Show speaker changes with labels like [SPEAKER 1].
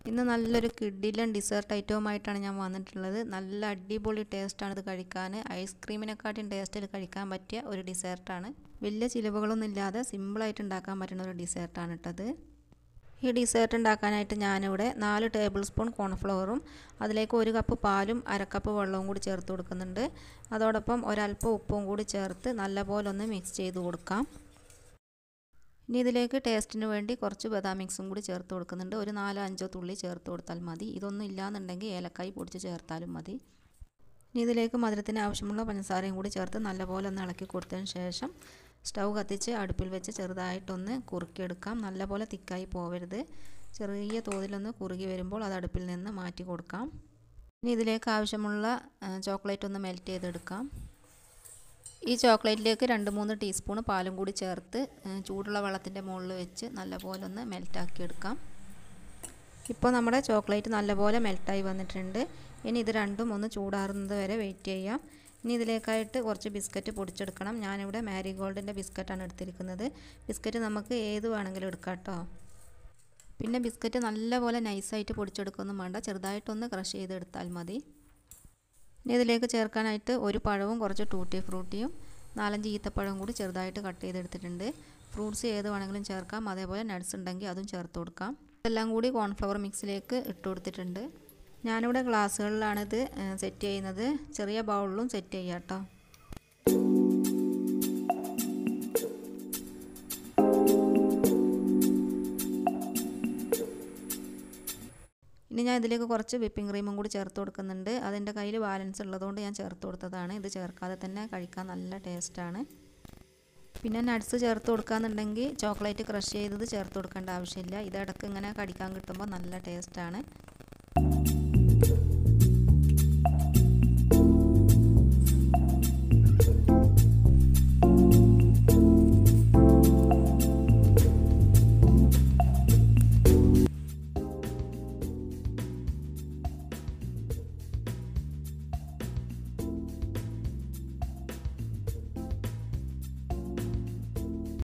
[SPEAKER 1] ഇന്ന് നല്ലൊരു കിഡിലൻ ഡിസേർട്ട് ഐറ്റവുമായിട്ടാണ് ഞാൻ വന്നിട്ടുള്ളത് നല്ല അടിപൊളി ടേസ്റ്റാണ് ഇത് കഴിക്കാൻ ഐസ്ക്രീമിനെക്കാട്ടും ടേസ്റ്റിൽ കഴിക്കാൻ പറ്റിയ ഒരു ഡിസേർട്ടാണ് വലിയ ചിലവുകളൊന്നും ഇല്ലാതെ സിമ്പിളായിട്ട് ഉണ്ടാക്കാൻ പറ്റുന്ന ഒരു ഡിസേർട്ടാണ് ഇട്ടത് ഈ ഡിസേർട്ട് ഉണ്ടാക്കാനായിട്ട് ഞാനിവിടെ നാല് ടേബിൾ സ്പൂൺ കോൺഫ്ലവറും അതിലേക്ക് ഒരു കപ്പ് പാലും അരക്കപ്പ് വെള്ളവും കൂടി ചേർത്ത് കൊടുക്കുന്നുണ്ട് അതോടൊപ്പം ഒരല്പം ഉപ്പും കൂടി ചേർത്ത് നല്ലപോലെ ഒന്ന് മിക്സ് ചെയ്ത് കൊടുക്കാം ഇനി ഇതിലേക്ക് ടേസ്റ്റിന് വേണ്ടി കുറച്ച് ബദാം മിക്സും കൂടി ചേർത്ത് കൊടുക്കുന്നുണ്ട് ഒരു നാലോ അഞ്ചോ തുള്ളി ചേർത്ത് കൊടുത്താൽ മതി ഇതൊന്നും ഇല്ലാന്നുണ്ടെങ്കിൽ ഏലക്കായി പൊടിച്ച് ചേർത്താലും മതി ഇനി ഇതിലേക്ക് മധുരത്തിന് ആവശ്യമുള്ള പഞ്ചസാരയും കൂടി ചേർത്ത് നല്ലപോലെ ഒന്ന് ഇളക്കി കൊടുത്തതിന് ശേഷം സ്റ്റൗ കത്തിച്ച് അടുപ്പിൽ വെച്ച് ചെറുതായിട്ടൊന്ന് കുറുക്കിയെടുക്കാം നല്ലപോലെ തിക്കായി പോവരുത് ചെറിയ തോതിലൊന്ന് കുറുകി വരുമ്പോൾ അത് അടുപ്പിൽ നിന്ന് മാറ്റി കൊടുക്കാം ഇനി ഇതിലേക്ക് ആവശ്യമുള്ള ചോക്ലേറ്റ് ഒന്ന് മെൽറ്റ് ചെയ്തെടുക്കാം ഈ ചോക്ലേറ്റിലേക്ക് രണ്ട് മൂന്ന് ടീസ്പൂൺ പാലും കൂടി ചേർത്ത് ചൂടുള്ള വെള്ളത്തിൻ്റെ മുകളിൽ വെച്ച് നല്ലപോലെ ഒന്ന് മെൽറ്റാക്കി എടുക്കാം ഇപ്പോൾ നമ്മുടെ ചോക്ലേറ്റ് നല്ലപോലെ മെൽട്ടായി വന്നിട്ടുണ്ട് ഇനി ഇത് രണ്ടും ഒന്ന് ചൂടാറുന്നത് വരെ വെയിറ്റ് ചെയ്യാം ഇനി ഇതിലേക്കായിട്ട് കുറച്ച് ബിസ്ക്കറ്റ് പൊടിച്ചെടുക്കണം ഞാനിവിടെ മാരിഗോൾഡിൻ്റെ ബിസ്ക്കറ്റാണ് എടുത്തിരിക്കുന്നത് ബിസ്ക്കറ്റ് നമുക്ക് ഏത് വേണമെങ്കിലും എടുക്കാം കേട്ടോ പിന്നെ ബിസ്ക്കറ്റ് നല്ലപോലെ നൈസായിട്ട് പൊടിച്ചെടുക്കൊന്നും വേണ്ട ചെറുതായിട്ടൊന്ന് ക്രഷ് ചെയ്തെടുത്താൽ മതി ഇനി ഇതിലേക്ക് ചേർക്കാനായിട്ട് ഒരു പഴവും കുറച്ച് ടൂട്ടി ഫ്രൂട്ടിയും നാലഞ്ച് ഈത്തപ്പഴവും കൂടി ചെറുതായിട്ട് കട്ട് ചെയ്തെടുത്തിട്ടുണ്ട് ഫ്രൂട്ട്സ് ഏത് വേണമെങ്കിലും ചേർക്കാം അതേപോലെ നട്ട്സ് ഉണ്ടെങ്കിൽ അതും ചേർത്ത് കൊടുക്കാം ഇതെല്ലാം കൂടി കോൺഫ്ലവർ മിക്സിലേക്ക് ഇട്ട് കൊടുത്തിട്ടുണ്ട് ഞാനിവിടെ ഗ്ലാസ്സുകളിലാണിത് സെറ്റ് ചെയ്യുന്നത് ചെറിയ ബൗളിലും സെറ്റ് ചെയ്യാം കേട്ടോ ഇനി ഞാൻ ഇതിലേക്ക് കുറച്ച് വിപ്പിംഗ് ക്രീമും കൂടി ചേർത്ത് കൊടുക്കുന്നുണ്ട് അതിൻ്റെ കയ്യിൽ ബാലൻസ് ഉള്ളതുകൊണ്ട് ഞാൻ ചേർത്ത് കൊടുത്തതാണ് ഇത് ചേർക്കാതെ തന്നെ കഴിക്കാൻ നല്ല ടേസ്റ്റാണ് പിന്നെ നട്ട്സ് ചേർത്ത് കൊടുക്കാന്നുണ്ടെങ്കിൽ ചോക്ലേറ്റ് ക്രഷ് ചെയ്തത് ചേർത്ത് കൊടുക്കേണ്ട ആവശ്യമില്ല ഇത് ഇടയ്ക്ക് ഇങ്ങനെ കടിക്കാൻ കിട്ടുമ്പോൾ നല്ല ടേസ്റ്റാണ്